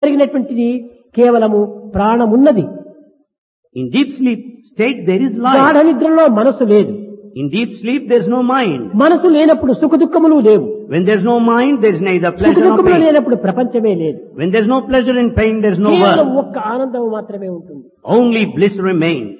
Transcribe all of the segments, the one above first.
జరిగినటువంటిది కేవలము ప్రాణమున్నది In deep sleep state there is గాఢ life. నిద్రలో మనసు లేదు In deep sleep there is no mind. మనసు లేనప్పుడు సుఖ దుఃఖములు లేవు When there is no mind, there is neither సుఖ pleasure nor దుఃఖములు pain. లేనప్పుడు ప్రపంచమే లేదు When there is no pleasure and pain, there is no కేవలం world. ఒక్క ఆనందం మాత్రమే ఉంటుంది Only bliss remains.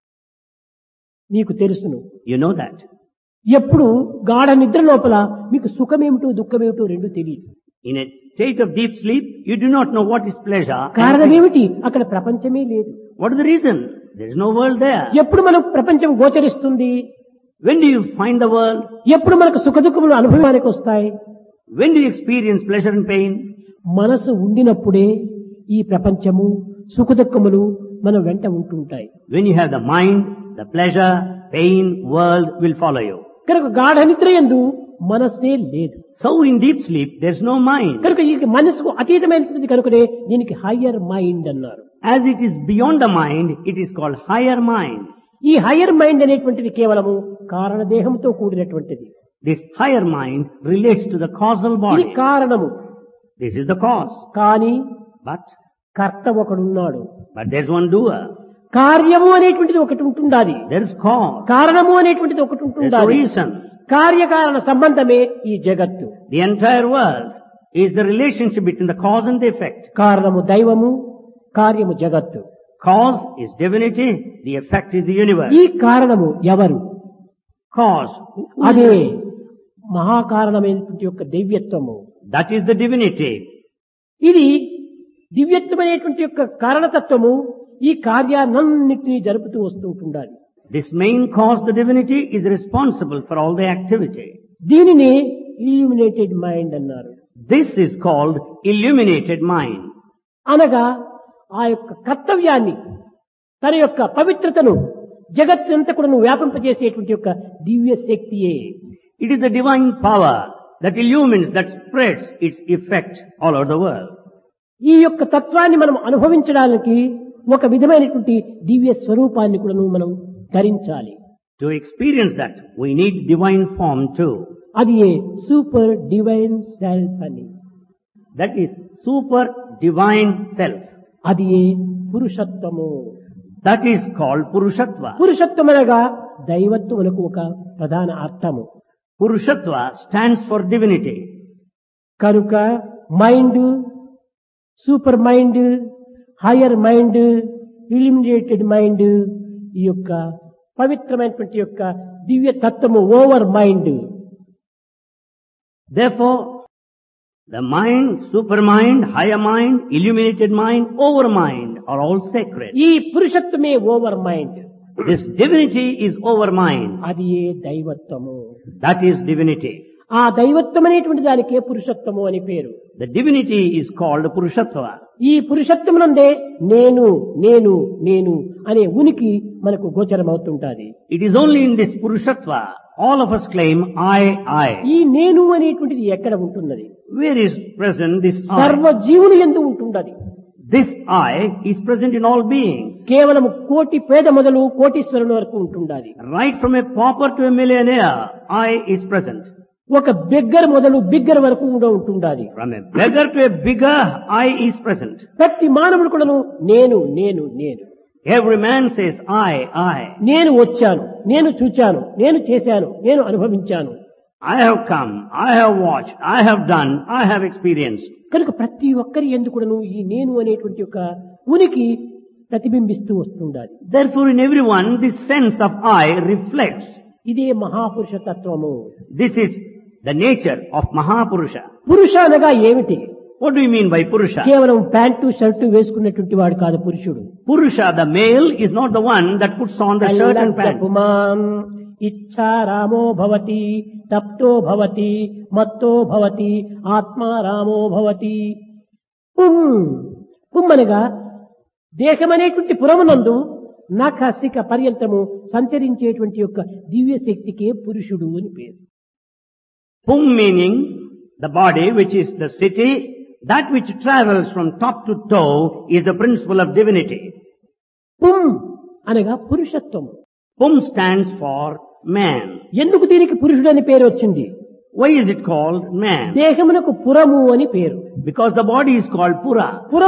నీకు తెలుసును You know that. ఎప్పుడు గాఢ నిద్ర లోపల మీకు సుఖమేమిటో దుఃఖమేమిటో రెండు తెలియదు In a state of deep sleep, you do not know what is pleasure. and pain. కారణమేమిటి అక్కడ ప్రపంచమే లేదు What is the reason? There is no world there. ఎప్పుడు మనకు ప్రపంచం గోచరిస్తుంది When do you find the world? ఎప్పుడు మనకు సుఖ దుఃఖములు అనుభవానికి వస్తాయి When do you experience pleasure and pain? మనసు ఉండినప్పుడే ఈ ప్రపంచము సుఖ దుఃఖములు మన వెంట ఉంటుంటాయి When you have the mind, the pleasure, pain, world will follow you. కనుక గాఢ నిద్ర ఎందు మనస్సే లేదు So in deep sleep, there is no mind. కనుక ఈ మనసుకు అతీతమైనటువంటి కనుకనే దీనికి హయ్యర్ మైండ్ అన్నారు As it is beyond the mind, it is called higher mind. ఈ హయ్యర్ మైండ్ అనేటువంటిది కేవలము కారణదేహంతో కూడినటువంటిది This higher mind relates to the causal ఇది body. కారణము This is the cause. కానీ But, కర్త ఒకడున్నాడు but there's one doer. కార్యము అనేటువంటిది ఒకటి ఉంటుండాలి There is cause. కారణము అనేటువంటిది ఒకటి There's a ఉంటుండాలి reason. కార్యకారణ సంబంధమే ఈ జగత్తు The entire world is the relationship between the cause and the effect. కారణము దైవము కార్యము జగత్తు Cause is divinity, the effect is the universe. ఈ కారణము ఎవరు Cause, who is అదే it? మహాకారణమైనటువంటి యొక్క దివ్యత్వము that is the divinity. ఇది దివ్యత్వమైనటువంటి యొక్క కారణతత్వము ఈ కార్యాలన్నింటినీ జరుపుతూ వస్తూ ఉంటుండాలి This main cause, the divinity, is responsible for all the activity. దీనిని ఇల్యూమినేటెడ్ మైండ్ అన్నారు This is called illuminated mind. అనగా ఆ యొక్క కర్తవ్యాన్ని తన యొక్క పవిత్రతను జగత్తంతా కూడా వ్యాపింపజేసేటువంటి యొక్క దివ్య శక్తియే It is the divine power that illumines, that spreads its effect all over the world. ఈ యొక్క తత్వాన్ని మనం అనుభవించడానికి ఒక విధమైనటువంటి దివ్య స్వరూపాన్ని కూడా మనం ధరించాలి To experience that, we need divine form too. అది ఏ సూపర్ డివైన్ సెల్ఫ్ అని That is super divine self. అది ఏ పురుషత్వము That is called Purushatva. పురుషత్వం అనగా దైవత్వమునకు ఒక ప్రధాన అర్థము Purushatva stands for divinity. కనుక mind super mind higher mind illuminated mind ఈ యొక్క పవిత్రమైనటువంటి యొక్క దివ్య తత్వము over mind Therefore, the mind, supermind, higher mind, illuminated mind, overmind are all sacred. ఈ పురుషత్వమే over mind This divinity is overmind. అది ఏ దైవత్వము That is divinity. ఆ దైవత్వం అనేటువంటి దానికే పురుషత్వము అని పేరు The divinity is called Purushatva. ఈ పురుషత్వమునందే నేను నేను నేను అనే ఉనికి మనకు గోచరమవుతుంటాది It is only in this Purushatva all of us claim I, I. ఈ నేను అనేటువంటిది ఎక్కడ ఉంటున్నది Where is present this సర్వ I? జీవులు ఎందు ఉంటుండది This I is present in all beings. కేవలం కోటి పేద మొదలు కోటీశ్వరుని వరకు ఉంటుండాలి Right from a pauper to a millionaire, I is present. ఒక బిగ్గర్ మొదలు బిగ్గర్ వరకు కూడా ఉంటుండాలి From a beggar to a bigger, I is present. ప్రతి మానవుడు కూడాను నేను నేను నేను Every man says I, I. నేను వచ్చాను నేను చూచాను నేను చేశాను నేను అనుభవించాను I have come, I have watched, I have done, I have experienced. కనుక ప్రతి ఒక్కరి ఎందు కూడాను ఈ నేను అనేటువంటి యొక్క ఉనికి ప్రతిబింబిస్తూ వస్తుండాలి Therefore in everyone this sense of I reflects. ఇదే మహాపురుష తత్వము This is the nature of Mahapurusha. పురుష అనగా ఏమిటి What do you mean by Purusha? కేవలం ప్యాంటు షర్టు వేసుకున్నటువంటి వాడు కాదు పురుషుడు Purusha, the male, is not the one that puts on the shirt and pants. పుమాన్ ఇచ్ఛా రామో భవతి తప్తో భవతి మత్తో భవతి ఆత్మా రామో భవతి పుం పుమ్మనగా దేహమనేటువంటి పురమునందు నఖసిక పర్యంతము సంచరించేటువంటి యొక్క దివ్య శక్తికే పురుషుడు అని పేరు Pum meaning the body which is the city, that which travels from top to toe is the principle of divinity. పుం అనగా పురుషత్వము Pum stands for man. ఎందుకు దీనికి పురుషుడు అని పేరు వచ్చింది Why is it called man? దేహమునకు పురము అని పేరు Because the body is called Pura. Puram